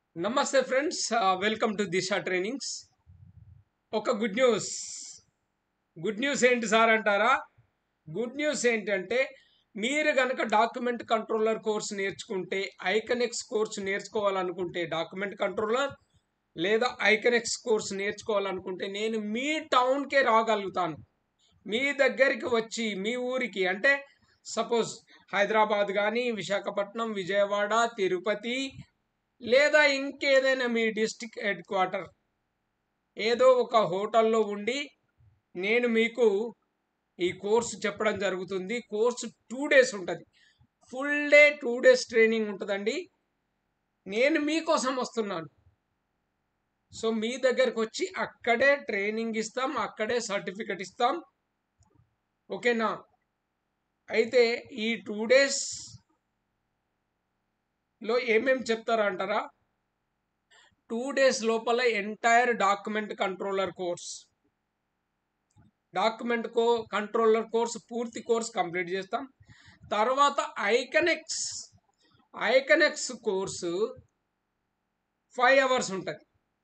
నమస్తే friends welcome to Disha trainings ఒక good news good news ఏంటి సార్ అంటారా గుడ్ న్యూస్ ఏంటంటే మీరు కనుక డాక్యుమెంట్ కంట్రోలర్ కోర్స్ నేర్చుకుంటే ఐకనెక్స్ కోర్స్ నేర్చుకోవాలనుకుంటే డాక్యుమెంట్ కంట్రోలర్ లేదా ఐకనెక్స్ కోర్స్ నేర్చుకోవాలనుకుంటే నేను మీ టౌన్కే రాగలుగుతాను మీ దగ్గరికి వచ్చి మీ ఊరికి అంటే సపోజ్ హైదరాబాద్ కానీ విశాఖపట్నం విజయవాడ తిరుపతి లేదా ఇంకేదైనా మీ డిస్టిక్ హెడ్ క్వార్టర్ ఏదో ఒక హోటల్లో ఉండి నేను మీకు ఈ కోర్సు చెప్పడం జరుగుతుంది కోర్సు టూ డేస్ ఉంటుంది full day two days training ఉంటుందండి నేను మీకోసం వస్తున్నాను సో మీ దగ్గరకు వచ్చి అక్కడే ట్రైనింగ్ ఇస్తాం అక్కడే సర్టిఫికెట్ ఇస్తాం ఓకేనా అయితే ఈ టూ డేస్ లో ఏమేమి చెప్తారా అంటారా టూ డేస్ లోపల entire document controller course document కో కంట్రోలర్ కోర్స్ పూర్తి కోర్స్ కంప్లీట్ చేస్తాం తర్వాత Aconex Aconex course five hours ఉంటుంది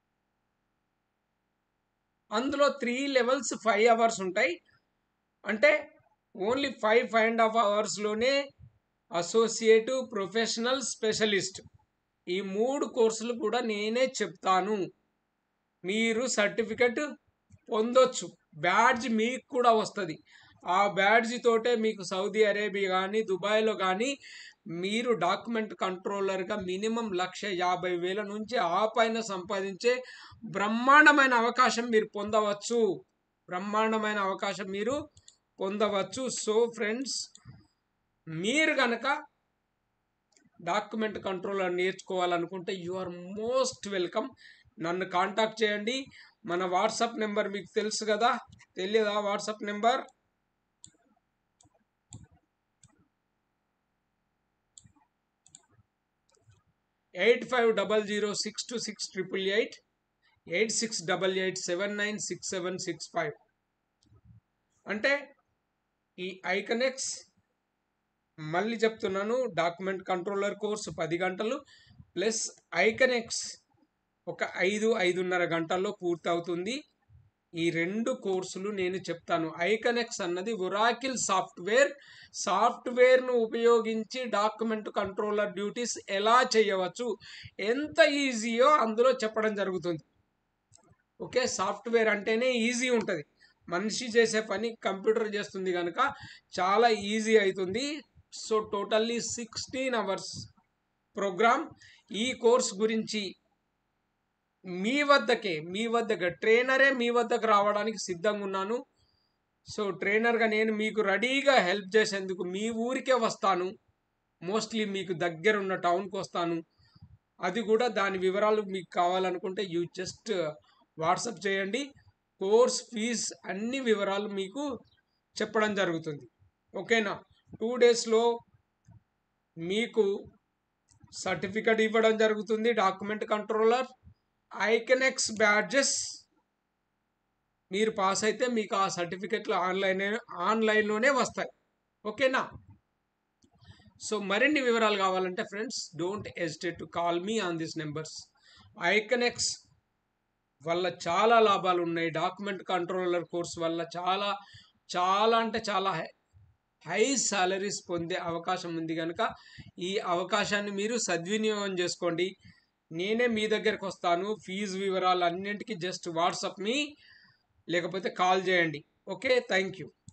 అందులో త్రీ లెవెల్స్ ఫైవ్ అవర్స్ ఉంటాయి అంటే only five five and half అవర్స్లోనే అసోసియేట్ ప్రొఫెషనల్ స్పెషలిస్ట్ ఈ మూడు కోర్సులు కూడా నేనే చెప్తాను మీరు సర్టిఫికెట్ పొందొచ్చు బ్యాడ్జ్ మీకు కూడా వస్తుంది ఆ బ్యాడ్జ్ తోటే మీకు సౌదీ అరేబియా కానీ దుబాయ్లో కానీ మీరు డాక్యుమెంట్ కంట్రోలర్గా మినిమం లక్ష యాభై వేల నుంచి ఆ పైన సంపాదించే బ్రహ్మాండమైన అవకాశం మీరు పొందవచ్చు బ్రహ్మాండమైన అవకాశం మీరు పొందవచ్చు సో ఫ్రెండ్స్ మీరు కనుక డాక్యుమెంట్ కంట్రోలర్ నేర్చుకోవాలనుకుంటే యు ఆర్ మోస్ట్ వెల్కమ్ నన్ను కాంటాక్ట్ చేయండి మన వాట్సాప్ నెంబర్ మీకు తెలుసు కదా తెలియదా WhatsApp number eight five double zero six two six triple eight eight six double eight seven nine six seven six five అంటే ఈ ఐకనెక్స్ మళ్ళీ చెప్తున్నాను డాక్యుమెంట్ కంట్రోలర్ కోర్సు పది గంటలు ప్లస్ ఐకనెక్స్ ఒక ఐదు ఐదున్నర గంటల్లో పూర్తవుతుంది ఈ రెండు కోర్సులు నేను చెప్తాను ఐకనెక్స్ అన్నది ఒరాకిల్ సాఫ్ట్వేర్ సాఫ్ట్వేర్ను ఉపయోగించి డాక్యుమెంట్ కంట్రోలర్ డ్యూటీస్ ఎలా చేయవచ్చు ఎంత ఈజీయో అందులో చెప్పడం జరుగుతుంది ఓకే సాఫ్ట్వేర్ అంటేనే ఈజీ ఉంటుంది మనిషి చేసే పని కంప్యూటర్ చేస్తుంది కనుక చాలా ఈజీ అవుతుంది so totally sixteen hours program ఈ కోర్స్ గురించి మీ వద్దకే మీ వద్దకే ట్రైనరే మీ వద్దకు రావడానికి సిద్ధంగా ఉన్నాను సో ట్రైనర్గా నేను మీకు రెడీగా హెల్ప్ చేసేందుకు మీ ఊరికే వస్తాను మోస్ట్లీ మీకు దగ్గర ఉన్న టౌన్కి వస్తాను అది కూడా దాని వివరాలు మీకు కావాలనుకుంటే యూ జస్ట్ వాట్సప్ చేయండి కోర్స్ ఫీజ్ అన్ని వివరాలు మీకు చెప్పడం జరుగుతుంది ఓకేనా టూ డేస్లో మీకు సర్టిఫికెట్ ఇవ్వడం జరుగుతుంది డాక్యుమెంట్ కంట్రోలర్ ఐకెనెక్స్ బ్యాడ్జెస్ మీరు పాస్ అయితే మీకు ఆ సర్టిఫికెట్లు ఆన్లైన్ ఆన్లైన్లోనే వస్తాయి ఓకేనా సో మరిన్ని వివరాలు కావాలంటే friends don't hesitate to call me on this numbers Aconex వల్ల చాలా లాభాలు ఉన్నాయి డాక్యుమెంట్ కంట్రోలర్ కోర్స్ వల్ల చాలా చాలా అంటే చాలా హై సాలరీస్ పొందే అవకాశం ఉంది కనుక ఈ అవకాశాన్ని మీరు సద్వినియోగం చేసుకోండి నేనే మీ దగ్గరకు వస్తాను ఫీజు వివరాలు అన్నింటికి జస్ట్ వాట్సాప్ మీ లేకపోతే కాల్ చేయండి ఓకే థ్యాంక్ యూ